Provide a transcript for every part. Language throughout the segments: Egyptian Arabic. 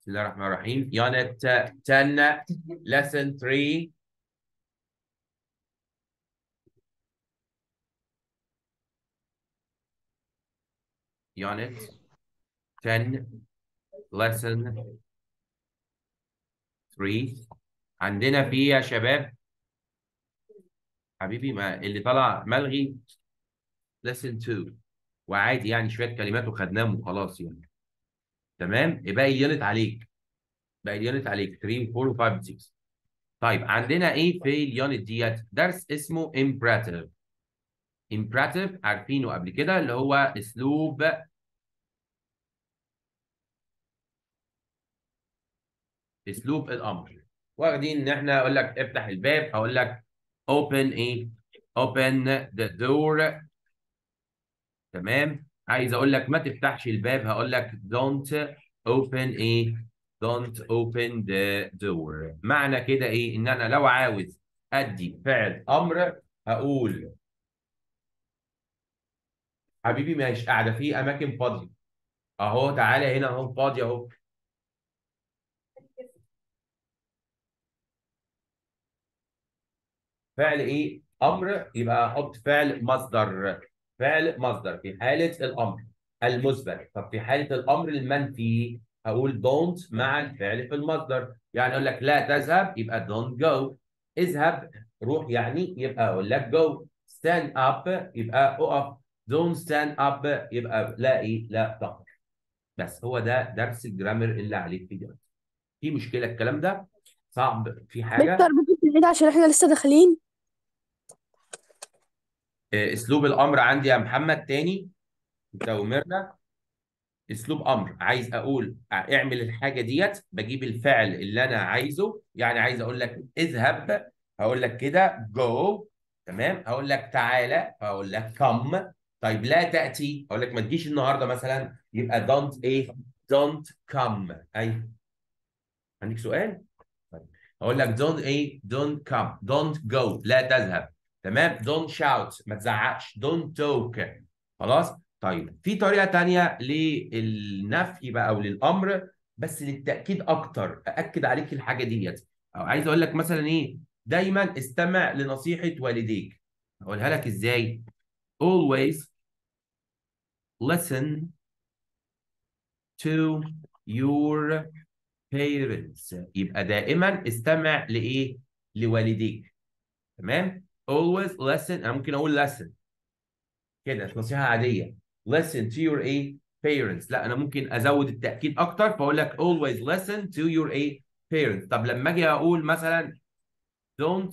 بسم الله الرحمن الرحيم يونت 10 lesson 3 يونت 10 lesson 3 عندنا فيه يا شباب حبيبي ما اللي طلع ملغي lesson 2 وعادي يعني شويه كلمات وخدناهم وخلاص يعني تمام باقي اليونت عليك باقي اليونت عليك 3 و 4 و 5 و 6 طيب عندنا ايه في اليونت ديت درس اسمه imperative imperative عارفينه قبل كده اللي هو اسلوب اسلوب الامر واخدين ان احنا اقول لك افتح الباب اقول لك open ايه open the door تمام عايز اقول لك ما تفتحش الباب هقول لك don't open ايه don't open the door معنى كده ايه ان انا لو عاوز ادي فعل امر هقول حبيبي مش قاعده في اماكن فاضيه اهو تعالى هنا اهو فاضي اهو فعل ايه امر يبقى احط فعل مصدر فعل مصدر في حاله الامر المثبت طب في حاله الامر المنفي هقول don't مع الفعل في المصدر يعني اقول لك لا تذهب يبقى don't go اذهب روح يعني يبقى اقول لك go stand up يبقى اقف don't stand up يبقى لا ايه لا تقف بس هو ده درس الجرامر اللي عليك في دلوقتي في مشكله الكلام ده صعب في حاجه مستر ممكن تعيد عشان احنا لسه داخلين آه، اسلوب الامر عندي يا محمد تاني انت وميرنا اسلوب امر عايز اقول اعمل الحاجه ديت بجيب الفعل اللي انا عايزه يعني عايز اقول لك اذهب هقول لك كده go تمام هقول لك تعالى هقول لك come طيب لا تاتي هقول لك ما تجيش النهارده مثلا يبقى don't ايه don't come ايوه عندك سؤال طيب هقول لك don't ايه don't come don't go لا تذهب تمام don't shout ما تزعقش don't talk خلاص طيب في طريقة تانية للنفي بقى أو للأمر بس للتأكيد أكتر أأكد عليك الحاجة ديت أو عايز أقول لك مثلا إيه دايما استمع لنصيحة والديك أقولها لك إزاي always listen to your parents يبقى دائما استمع لإيه لوالديك تمام always listen أنا ممكن أقول listen كده نصيحة عادية listen to your ايه parents لا انا ممكن ازود التاكيد اكتر فاقول لك always listen to your ايه parents طب لما اجي اقول مثلا don't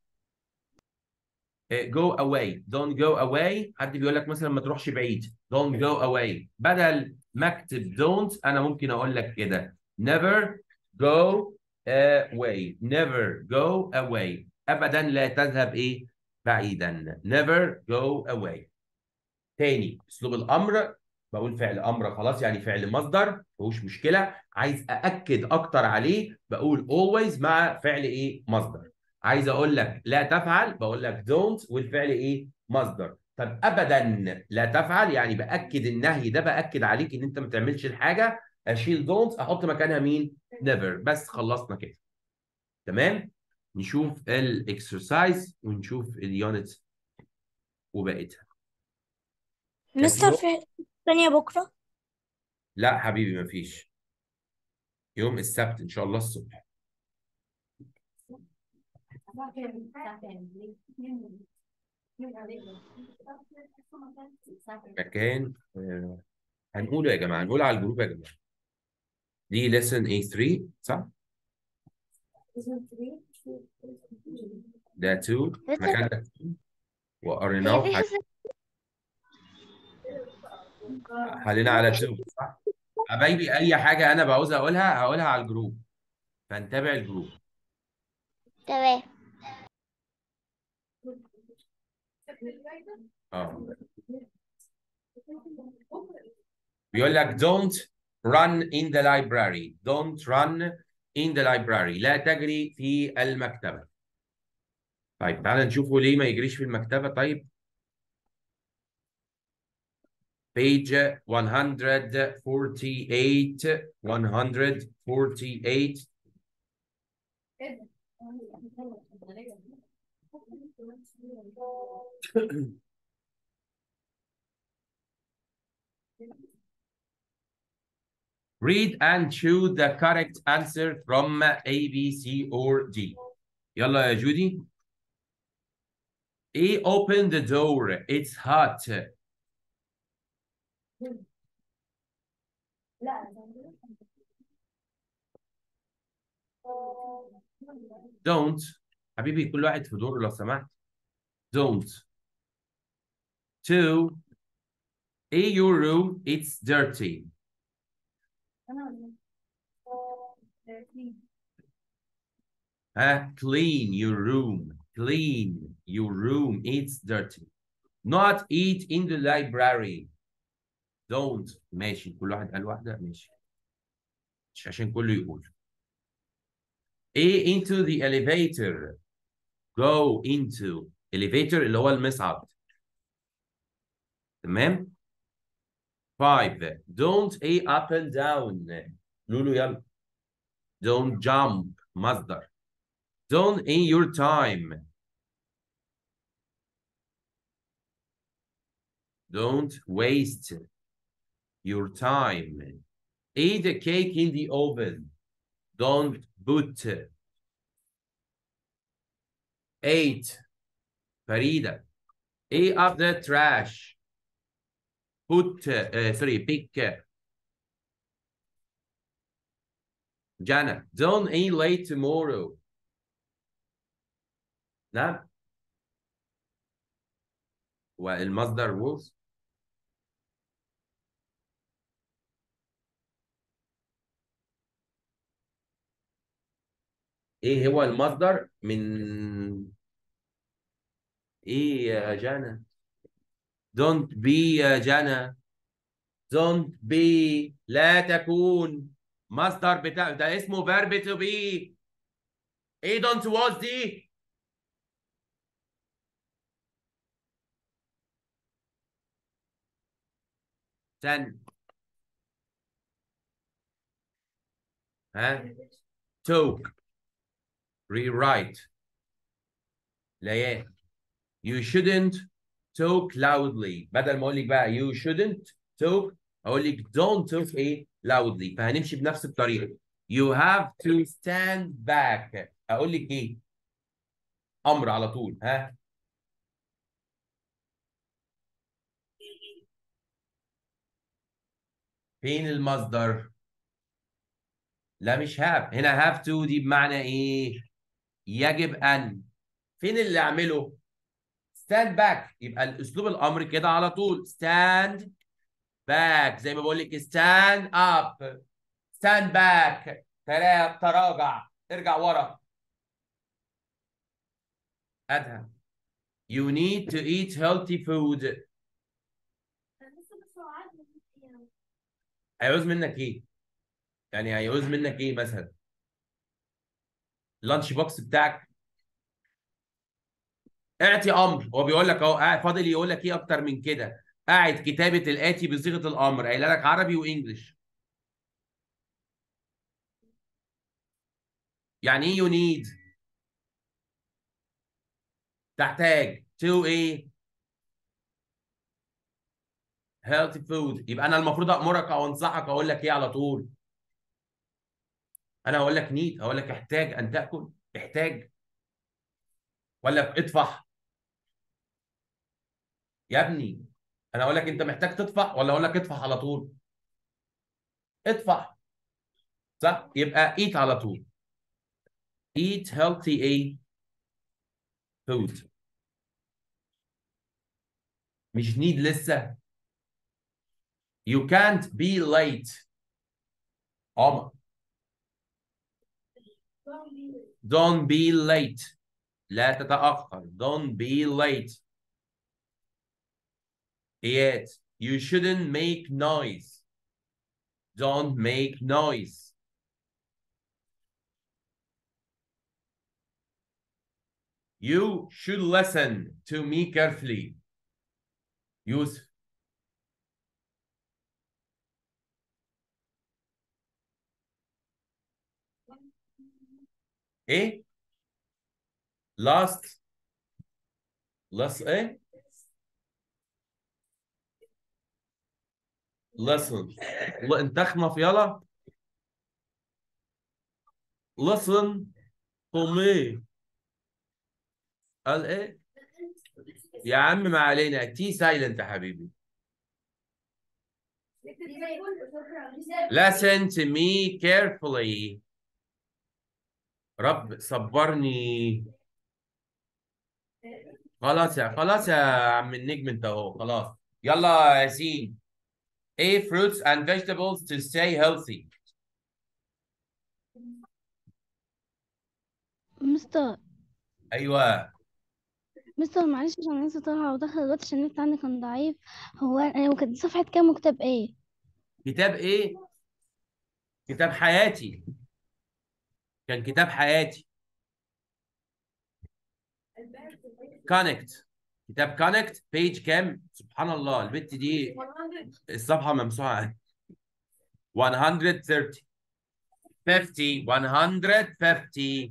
go away don't go away حد بيقول لك مثلا ما تروحش بعيد don't go away بدل ما اكتب don't انا ممكن اقول لك كده never go away never go away ابدا لا تذهب ايه بعيدا never go away تاني اسلوب الامر بقول فعل امر خلاص يعني فعل مصدر مفيهوش مشكله عايز ااكد اكتر عليه بقول always مع فعل ايه مصدر عايز اقول لك لا تفعل بقول لك don't والفعل ايه مصدر طب ابدا لا تفعل يعني باكد النهي ده باكد عليك ان انت ما تعملش الحاجه اشيل don't احط مكانها مين never بس خلصنا كده تمام نشوف الاكسرسايز ونشوف اليونت وبقيتها مستر في ثانية بكرة لا حبيبي مفيش يوم السبت ان شاء الله الصبح مكان آه، هنقوله يا جماعه هنقوله على الجروب يا جماعه دي lesson A3 صح؟ ده 2 مكان ده 2 وقريناه هي في وح- حلينا على 2 صح؟ حبايبي اي حاجه انا بعوز اقولها هقولها على الجروب فنتابع الجروب تمام اه بيقول لك don't run in the library don't run in the library لا تجري في المكتبة طيب تعالى نشوفه ليه ما يجريش في المكتبة طيب page 148 148 Read and choose the correct answer from A, B, C, or D. يلا يا جودي. A, open the door. It's hot. Don't. حبيبي كل واحد في دوره لو سمحت. Don't. Two. A, your room. It's dirty. ها clean your room clean your room it's dirty not eat in the library don't ماشي كل واحد قال واحدة ماشي مش عشان كله يقول A into the elevator go into elevator اللي هو المصعد تمام five don't A up and down لولو يلا don't jump مصدر don't in your time don't waste your time eat a cake in the oven don't put eight فريدة A up the trash put uh, sorry pick Jana don't eat late tomorrow نعم والمصدر was ايه هو المصدر من ايه يا جانا don't be يا جانا don't be لا تكون مصدر بتاع ده اسمه verb to be ايه don't was دي ten ها took rewrite ليان you shouldn't talk loudly بدل ما اقول لك بقى you shouldn't talk اقول لك don't talk ايه loudly فهنمشي بنفس الطريقه you have to stand back اقول لك ايه امر على طول ها فين المصدر لا مش have هنا have to دي بمعنى ايه يجب ان فين اللي اعمله stand back يبقى الاسلوب الامر كده على طول stand back زي ما بقول لك stand up stand back ترا- تراجع ارجع ورا ادهم you need to eat healthy food هيعوز منك ايه يعني هيعوز منك ايه مثلا اللانش بوكس بتاعك اعطي امر هو بيقول لك اهو قاعد- فاضل يقول لك ايه اكتر من كده قاعد كتابه الاتي بصيغه الامر قايله لك عربي وانجلش يعني ايه يو نيد تحتاج تو ايه healthy food يبقى انا المفروض امرك او انصحك اقول لك ايه على طول انا هقول لك نيد هقول لك احتاج ان تاكل احتاج ولا اطفح يا ابني انا اقول لك انت محتاج تطفح ولا اقول لك اطفح على طول اطفح صح يبقى eat على طول eat healthy ايه food مش need لسه you can't be late عمر don't be late لا تتأخر don't be late إياد you shouldn't make noise don't make noise you should listen to me carefully يوسف ايه last last ايه listen لا انت اخمف يلا listen to me قال ايه يا عم ما علينا تي سايلنت يا حبيبي listen to me carefully رب صبرني خلاص يا خلاص يا عم النجم انت اهو خلاص يلا يا ياسين ايه fruits and vegetables to stay healthy مستر ايوه مستر معلش عشان لسه طالعة وداخلة دلوقتي عشان النت عندي كان ضعيف هو هو كانت صفحة كام وكتاب ايه؟ كتاب ايه كتاب حياتي كان كتاب حياتي كونكت كتاب كونكت بيج كام سبحان الله البت دي الصفحه ممسوحه 130 50 150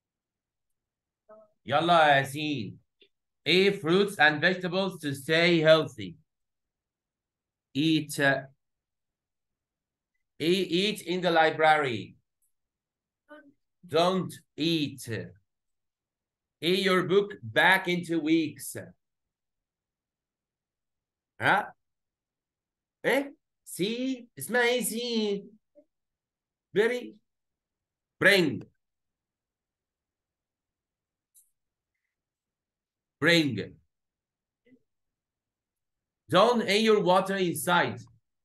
يلا يا ياسين ايه fruits and vegetables to stay healthy eat uh, E- eat in the library. Don't eat. Eat your book back in two weeks. ها؟ ايه؟ سي اسمها ايه سي؟ بري bring bring don't air your water inside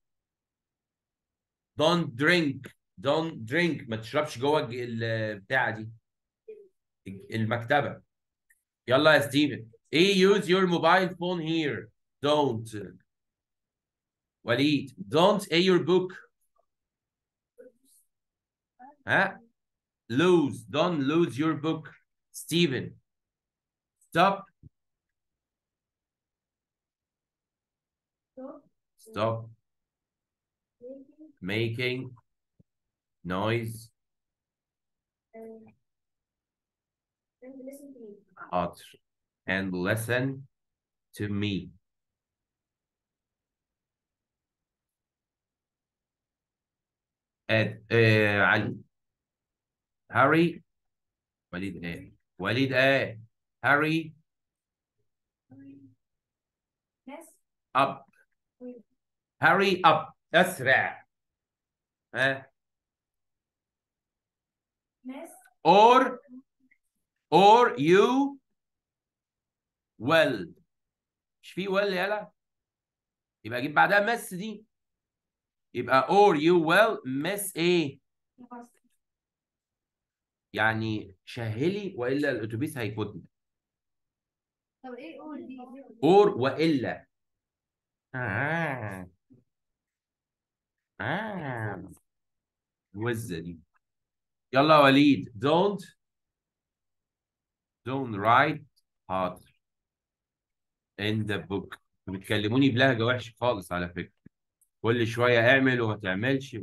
don't drink don't drink ما تشربش جوه الج- البتاعه دي المكتبه يلا يا ستيفن ايه use your mobile phone here don't وليد don't air your book ها lose don't lose your book Steven stop stop making noise حاضر and listen to me اد آه علي هاري وليد ايه وليد ايه هاري up hurry up اسرع ها or or you will مش في will يلا يبقى اجيب بعدها مس دي يبقى or you will miss ايه يعني شهلي والا الاتوبيس هيفوتني طب ايه قول دي or والا آه. آه. الوزة دي يلا يا وليد don't don't write حاضر in the book بتكلموني بلهجة وحشة خالص على فكرة كل شوية اعمل وما تعملش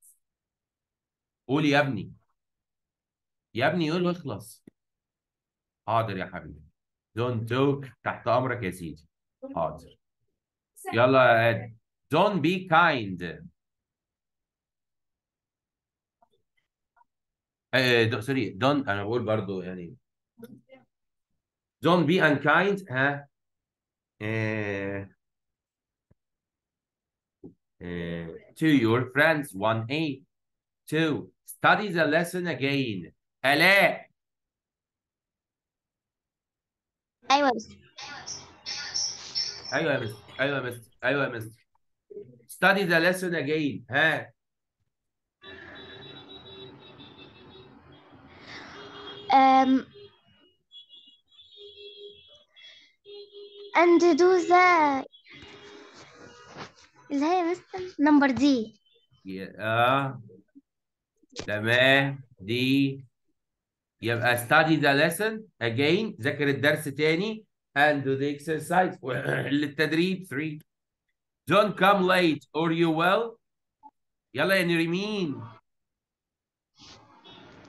قول يا ابني يا ابني قول واخلص حاضر يا حبيبي don't talk تحت امرك يا سيدي حاضر يلا يا اد don't be kind آه د- سوري don't انا بقول برضو يعني don't be unkind ها آه آه to your friends 1A 2 study the lesson again آلاء ايوه بس ايوه يا مستر ايوه يا مستر ايوه يا مستر study the lesson again ها um and do the اللي هي مثلا نمبر دي يا- اه تمام دي يبقى study the lesson again ذاكر الدرس تاني and do the exercise للتدريب 3 don't come late or you will يلا يا نريمين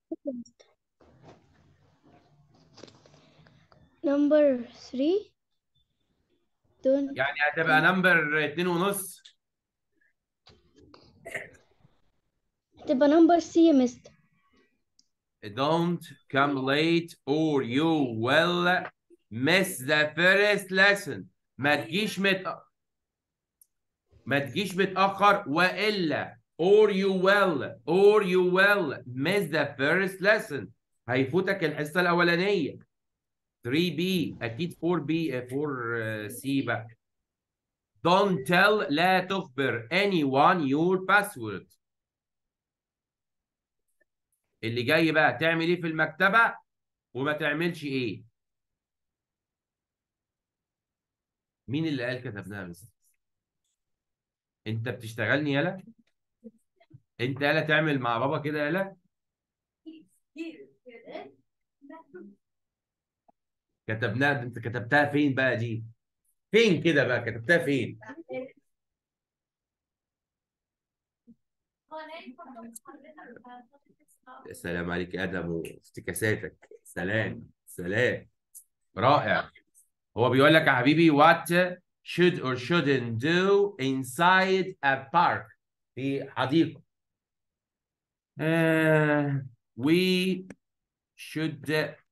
number three don't يعني هتبقى نمبر اتنين ونص تبقى number C يا مستر don't come late or you will miss the first lesson ما تجيش مت ما تجيش متأخر وإلا or you will or you will miss the first lesson هيفوتك الحصة الأولانية 3B أكيد 4B 4C بقى don't tell لا تخبر anyone your password اللي جاي بقى تعمل ايه في المكتبة وما تعملش ايه مين اللي قال كتبناها بس انت بتشتغلني يالا انت يالا تعمل مع بابا كده يالا كتبناها انت كتبتها فين بقى دي فين كده بقى كتبتها فين السلام عليك يا ادم وافتكاساتك سلام سلام رائع هو بيقول لك يا حبيبي what should or shouldn't do inside a park في حديقة uh, we should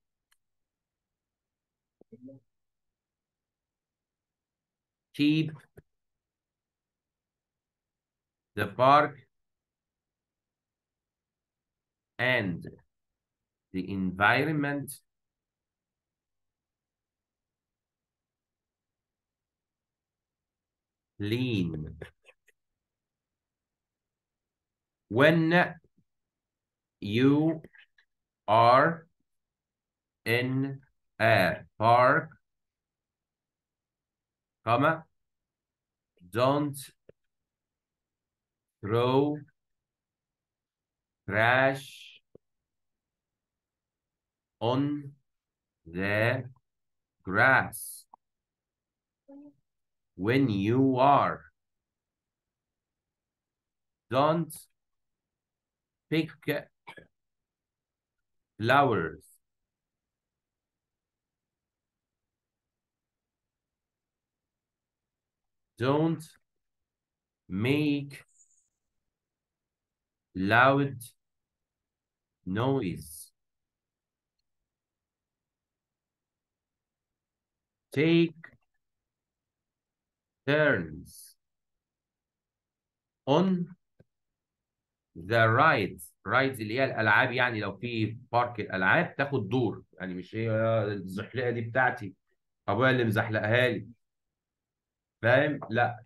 keep the park and the environment clean when you are in a park comma don't throw trash on the grass when you are. Don't pick flowers. Don't make loud noise. Take turns on the rides rides اللي هي الالعاب يعني لو في بارك الالعاب تاخد دور يعني مش هي الزحلقه دي بتاعتي ابويا اللي مزحلقها لي فاهم لا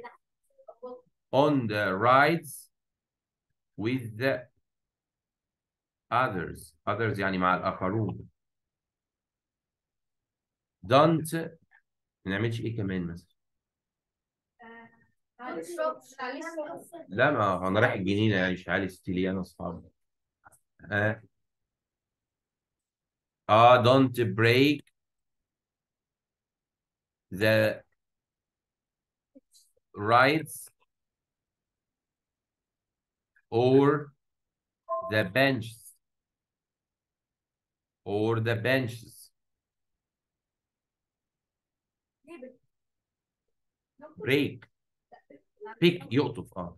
on the rides with the others others يعني مع الآخرون don't ما نعملش ايه كمان مثلا لا ما انا رايح الجنينه يعني مش عالي ستيلي انا اصحابي اه اه don't break the rights or the benches or the benches break بيك يقطف اه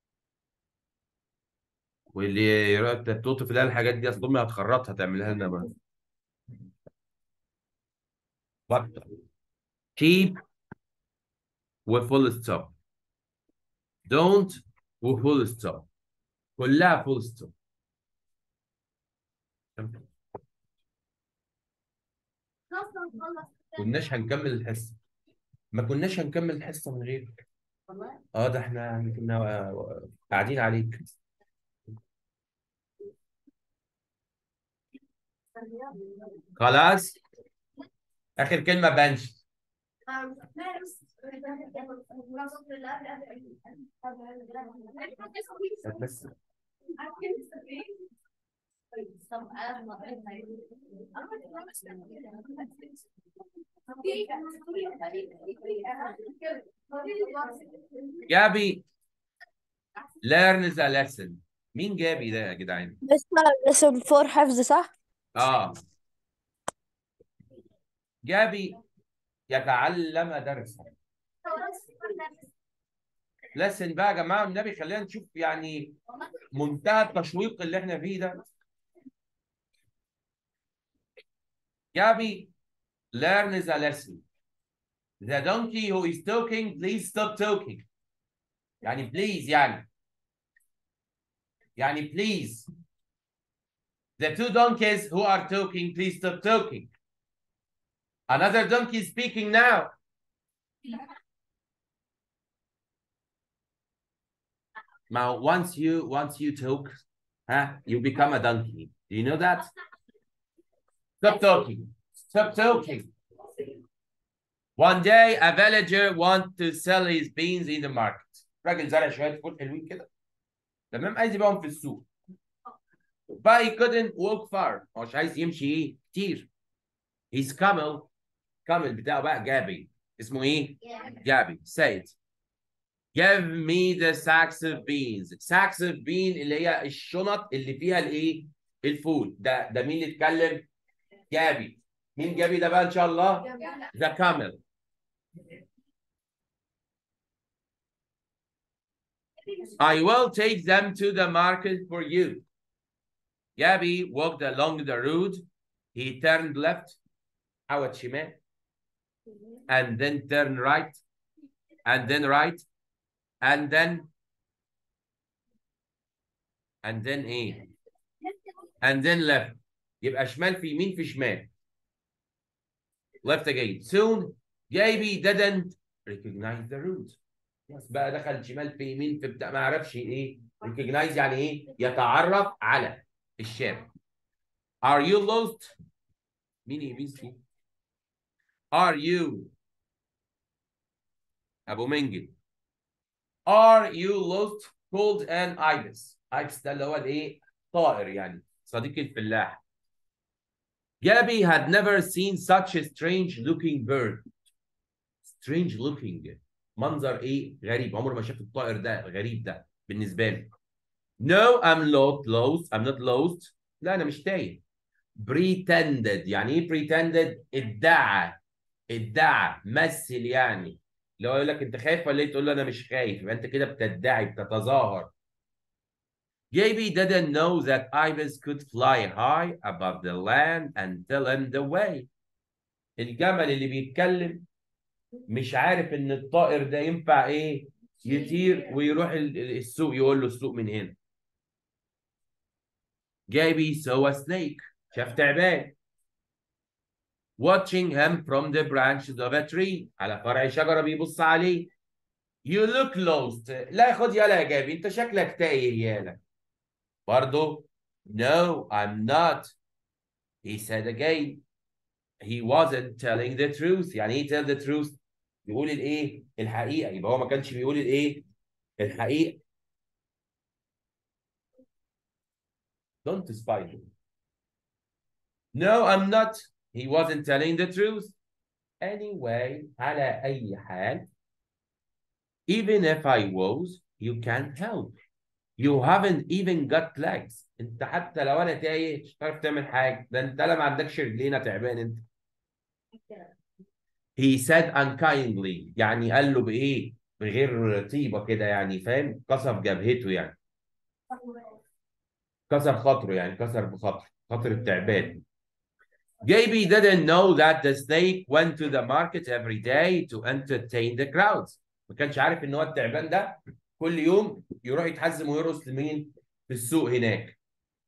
واللي يرى- تقطف لها الحاجات دي اصل امي هتخرطها تعملها لنا بقى بطل keep وفول ستوب don't وفول ستوب كلها فول ستوب كناش هنكمل الحصه ما كناش هنكمل الحصه من غيرك اه ده احنا كنا قاعدين عليك خلاص اخر كلمه بنش بس Gabby learn the lesson مين جابي ده يا جدعان لسه لسه فور حفظ صح؟ اه جابي يتعلم درسا لسن بقى يا جماعه النبي خلينا نشوف يعني منتهى التشويق اللي احنا فيه ده Gabby learns a lesson. The donkey who is talking, please stop talking. يعني please يعني. يعني please. The two donkeys who are talking, please stop talking. Another donkey is speaking now. Now, once you once you talk, huh, you become a donkey. Do you know that? Stop talking. Stop talking. One day, a villager want to sell his beans in the market. راجل زرع شوية فول حلوين كده. تمام عايز يبيعهم في السوق. But he couldn't walk far. هو مش عايز يمشي ايه كتير. His camel, camel بتاعه بقى جابي. اسمه ايه؟ جابي. Say it. Give me the sacks of beans. Sacks of bean اللي هي الشنط اللي فيها الايه؟ الفول. ده ده مين اللي اتكلم؟ جابي. مين جابي ده بقى ان شاء الله؟ The camel. I will take them to the market for you. Gabby walked along the road. He turned left, حود شمال, and then turned right, and then right, and then, and then ايه؟ And then left. يبقى شمال في يمين في شمال. Left again. Soon, Gabby didn't recognize the route. بس بقى دخل شمال في يمين في بتاع ما اعرفش ايه recognize يعني ايه يتعرف على الشارع are you lost مين يبيسكي are you ابو منجل are you lost called an ibis ibis ده اللي هو الايه طائر يعني صديق الفلاح Gabby had never seen such a strange looking bird strange looking منظر ايه غريب عمره ما شاف الطائر ده الغريب ده بالنسبه له No I'm not lost I'm not lost لا انا مش تايه pretended يعني ايه pretended ادعى ادعى مثل يعني لو يقول لك انت خايف ولا ايه تقول له انا مش خايف يبقى انت كده بتدعي بتتظاهر Gaby didn't know that ibis could fly high above the land and tell him the way الجمل اللي بيتكلم مش عارف ان الطائر ده ينفع ايه يطير ويروح السوق يقول له السوق من هنا جايبي saw a snake شاف تعبان watching him from the branches of a tree على فرع شجرة بيبص عليه you look lost لا خد يالا يا جابي انت شكلك تايه يالا برضه no I'm not he said again he wasn't telling the truth يعني ايه tell the truth بيقول الايه الحقيقه يبقى هو ما كانش بيقول الايه الحقيقه don't spy no I'm not he wasn't telling the truth anyway على اي حال even if I was you can't help you haven't even got legs انت حتى لو انا تايه مش هتعرف تعمل حاجه ده انت لا ما عندكش رجلين تعبان انت he said unkindly يعني قال له بايه بغير طيبه كده يعني فاهم كسر جبهته يعني كسر خاطره يعني كسر بخاطره خاطر التعبان Gaby didn't know that the snake went to the market every day to entertain the crowds ما كانش عارف ان هو التعبان ده كل يوم يروح يتحزم ويرقص لمين في السوق هناك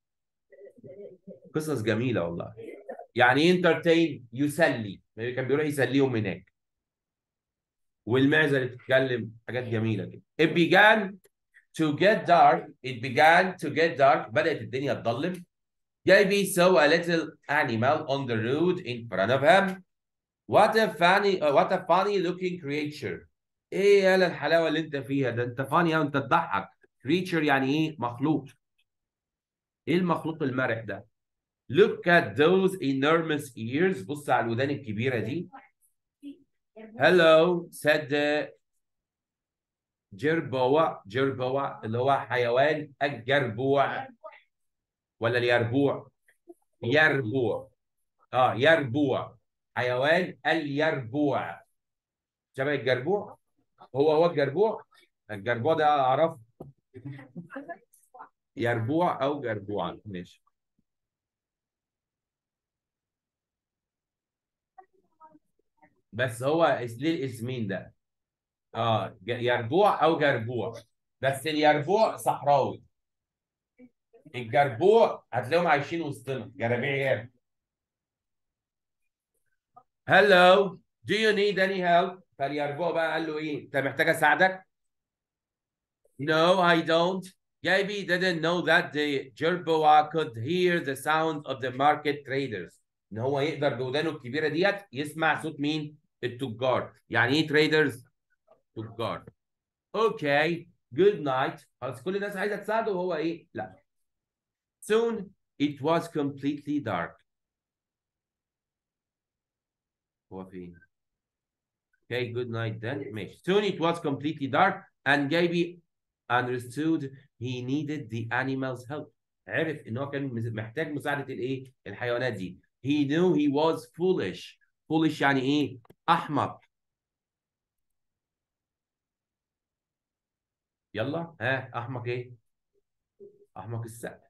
قصص جميله والله يعني ايه entertain يسلي كان بيروح يسليهم هناك والمعزه اللي بتتكلم حاجات جميله كده it began to get dark it began to get dark بدأت الدنيا تضلم Gaby saw a little animal on the road in front of him what a funny uh, what a funny looking creature ايه يالا الحلاوه اللي انت فيها ده انت فاني وانت تضحك creature يعني ايه مخلوق ايه المخلوق المرح ده Look at those enormous ears. بص على الودان الكبيرة دي. Hello, said the جربوع جربوع اللي هو حيوان الجربوع ولا اليربوع يربوع اه يربوع حيوان اليربوع شبه الجربوع هو هو الجربوع الجربوع ده اعرفه يربوع او جربوع ماشي بس هو اس- ليه الاسمين ده اه ج- يربوع او جربوع بس اليربوع صحراوي الجربوع هتلاقيهم عايشين وسطنا جرابيع ياب Hello do you need any help فاليربوع بقى قال له ايه انت محتاج اساعدك No I don't Gaby didn't know that the jerboa could hear the sound of the market traders ان هو يقدر بودانه الكبيره ديت يسمع صوت مين التجار يعني ايه تريدرز تجار اوكي جود نايت خلاص كل الناس عايزه تساعده وهو ايه لا soon it was completely dark هو فين okay good night then ماشي soon it was completely dark and Gaby understood he needed the animals help عرف ان هو كان مز- محتاج مساعده الايه الحيوانات دي he knew he was foolish foolish يعني ايه احمق يلا ها احمق ايه احمق السقف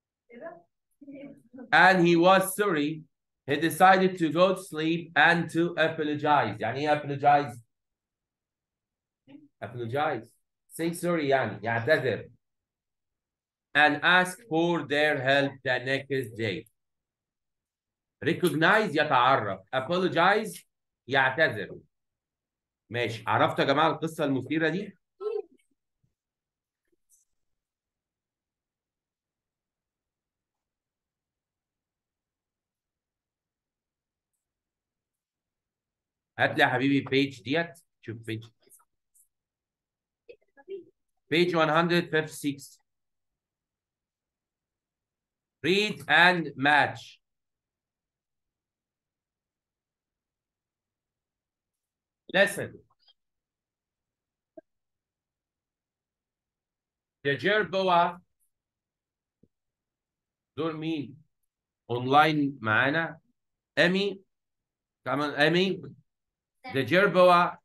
and he was sorry he decided to go to sleep and to apologize يعني ايه apologize apologize say sorry يعني يعتذر and ask for their help the next day recognize يتعرف apologize يعتذر ماشي عرفتوا يا جماعه القصه المثيره دي هات لي يا حبيبي بيج ديت شوف بيج page 156 read and match listen the Jerboa دول مين اونلاين معانا امي كمان امي the Jerboa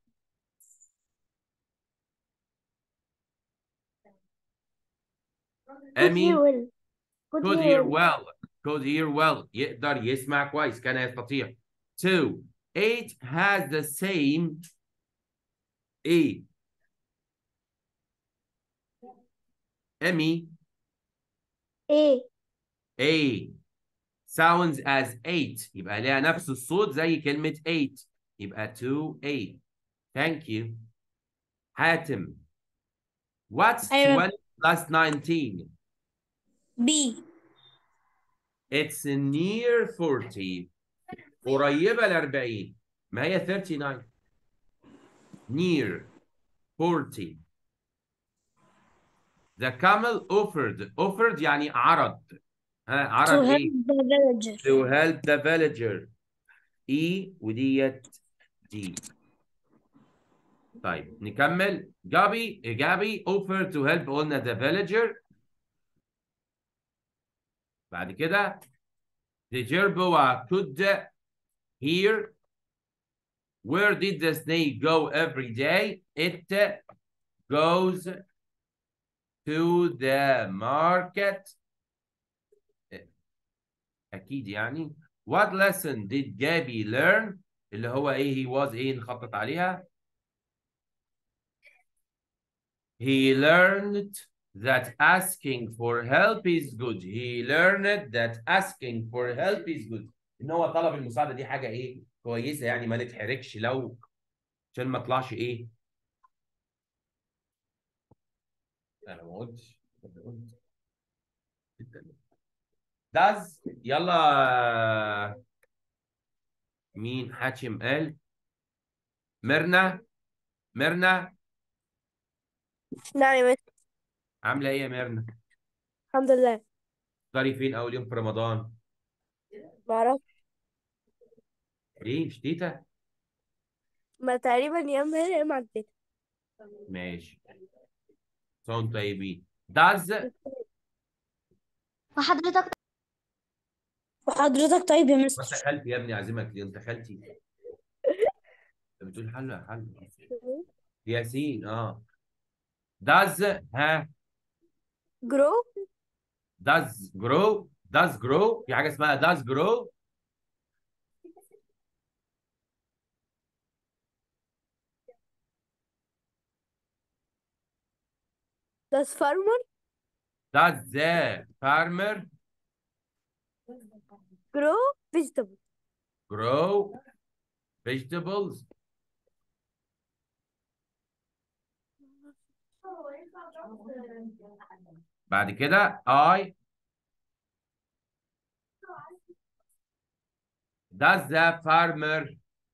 امي Good could hear well could hear well يقدر يسمع كويس كان يستطيع two eight has the same A Emmy A A sounds as eight يبقى ليها نفس الصوت زي كلمة eight يبقى 2A thank you حاتم what's أيوة. 20 plus 19 B It's near 40 قريبة ل 40 ما هي 39 near 40 The camel offered offered يعني عرض ها to عرض help ايه؟ the villager to help the villager E وديت D طيب نكمل جابي جابي offered to help قلنا the villager بعد كده the jerboa could hear where did the snake go every day it goes to the market اكيد يعني what lesson did Gabby learn اللي هو ايه he was ايه نخطط عليها he learned that asking for help is good he learned that asking for help is good ان هو طلب المساعده دي حاجه ايه كويسه يعني ما نتحركش لو عشان ما اطلعش ايه انا ما قلتش أنا قلت داز يلا مين حاتم قال ميرنا ميرنا نعم يا مس عامله ايه يا ميرنا الحمد لله تفطري فين اول يوم في رمضان معرفش ليه شتيتا ما تقريبا يا اما هنا يا اما عند تيتا ماشي صوت طيبين does وحضرتك وحضرتك طيب يا وانت مستر خالتي يا ابني عازمك ليه انت خالتي انت بتقول حلو يا حلو ياسين اه does ها جرو does grow does grow في حاجه اسمها does grow does farmer does the farmer grow vegetable grow vegetables بعد كده I does the farmer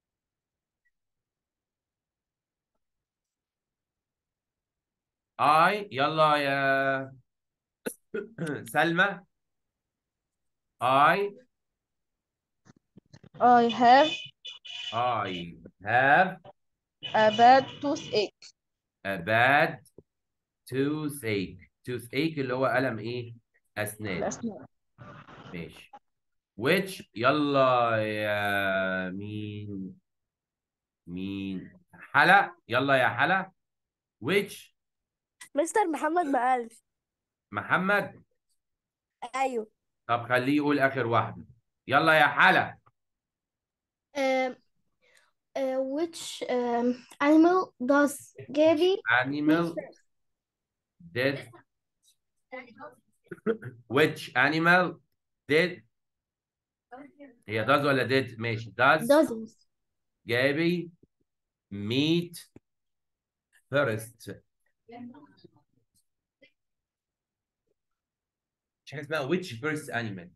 I يلا يا سلمى I I have I have a bad toothache. a bad toothache toothache اللي هو ألم إيه؟ أسنان الأسنان. ماشي which يلا يا مين مين حلا يلا يا حلا which مستر محمد ما قالش محمد ايوه طب خليه يقول آخر واحدة يلا يا حلا Um, uh, which um, animal does Gabby animal did which animal did هي does ولا did ماشي does doesn't جابي meat first مش حاجه اسمها which first animal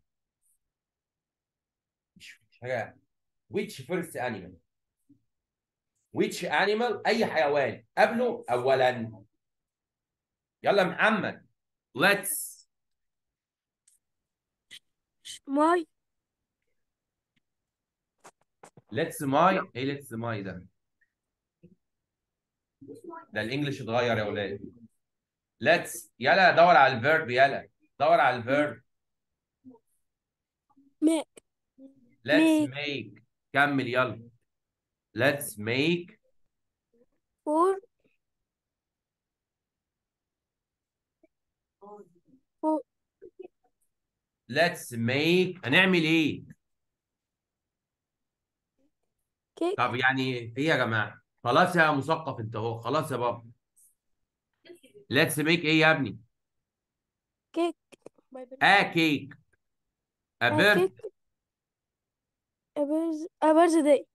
مش مش حاجه which first animal which animal اي حيوان قبله اولا يلا محمد let's ماي let's my ايه let's my ده ده الانجليش اتغير يا ولاد let's يلا دور على الفيرب يلا دور على الفيرب ماك let's Make. make كمل يلا let's make فور فور let's make هنعمل ايه كيك طب يعني ايه يا جماعه خلاص يا مثقف انت اهو خلاص يا بابا let's make ايه يا ابني كيك a cake a bird كيك أبرز أبرز داي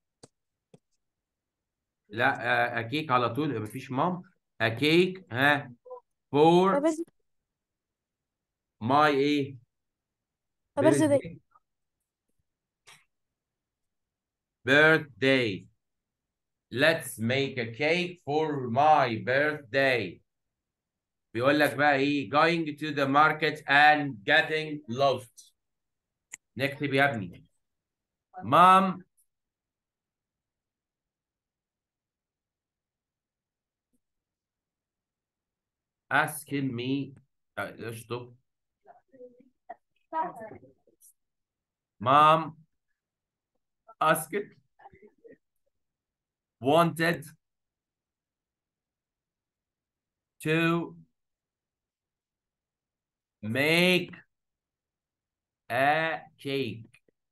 لا a cake على طول مفيش مام a cake ها for أبرز my ايه أبرز داي birthday let's make a cake for my birthday بيقول لك بقى ايه going to the market and getting lost نكتب يا ابني mom asking me آه، اشطب mom asked wanted to make a cake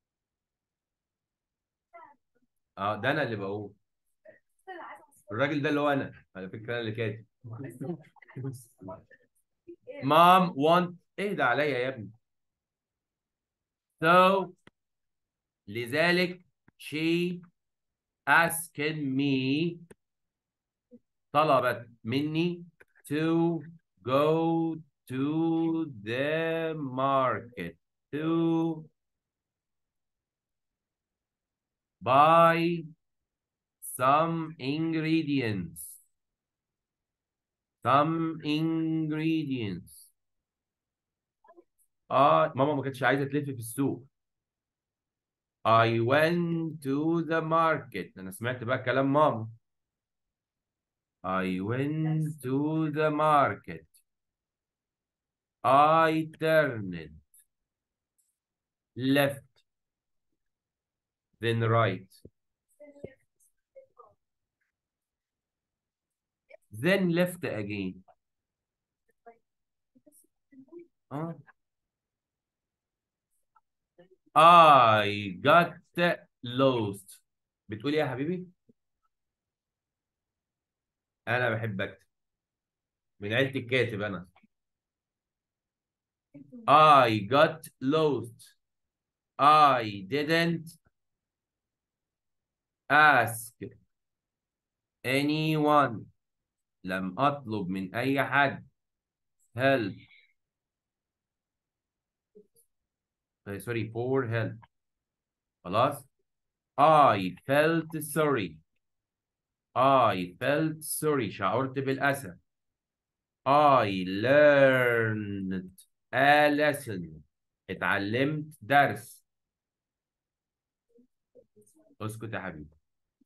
اه ده انا اللي بقول الراجل ده اللي هو انا على فكره انا اللي كاتب مام want اهدى عليا يا ابني so لذلك she asked me طلبت مني to go to the market to buy some ingredients some ingredients اه ماما ما كانتش عايزه تلف في السوق I went to the market انا سمعت بقى كلام ماما I went to the market. I turned left, then right, then left again. Uh, I got lost. بتقول ايه يا حبيبي؟ انا بحب اكتب من عيلة الكاتب انا. I got lost. I didn't ask anyone. لم أطلب من أي حد help. Uh, sorry for help. خلاص؟ I felt sorry. I felt sorry. شعرت بالأسى. I learned a lesson. اتعلمت درس. اسكت يا حبيبي.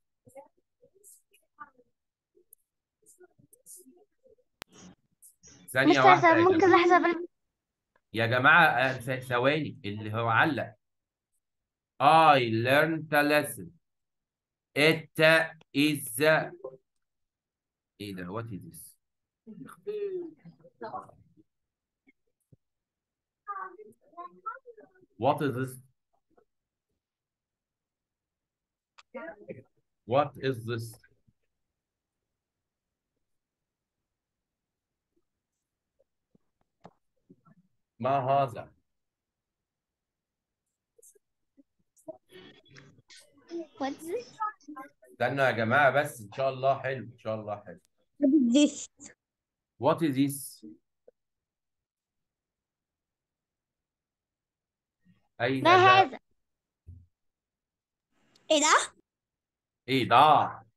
ثانية مستر واحدة طب يا ممكن جماعة. لحظة بال... يا جماعة آه، ث- ثواني اللي هو علق. I learned a lesson. It is ايه ده؟ What is this? What is this? What is this? ما هذا؟ What's this? استنوا يا جماعة بس إن شاء الله حلو إن شاء الله حلو. this What is this? أين ما ذا؟ هذا؟ ايه ده إيه ده؟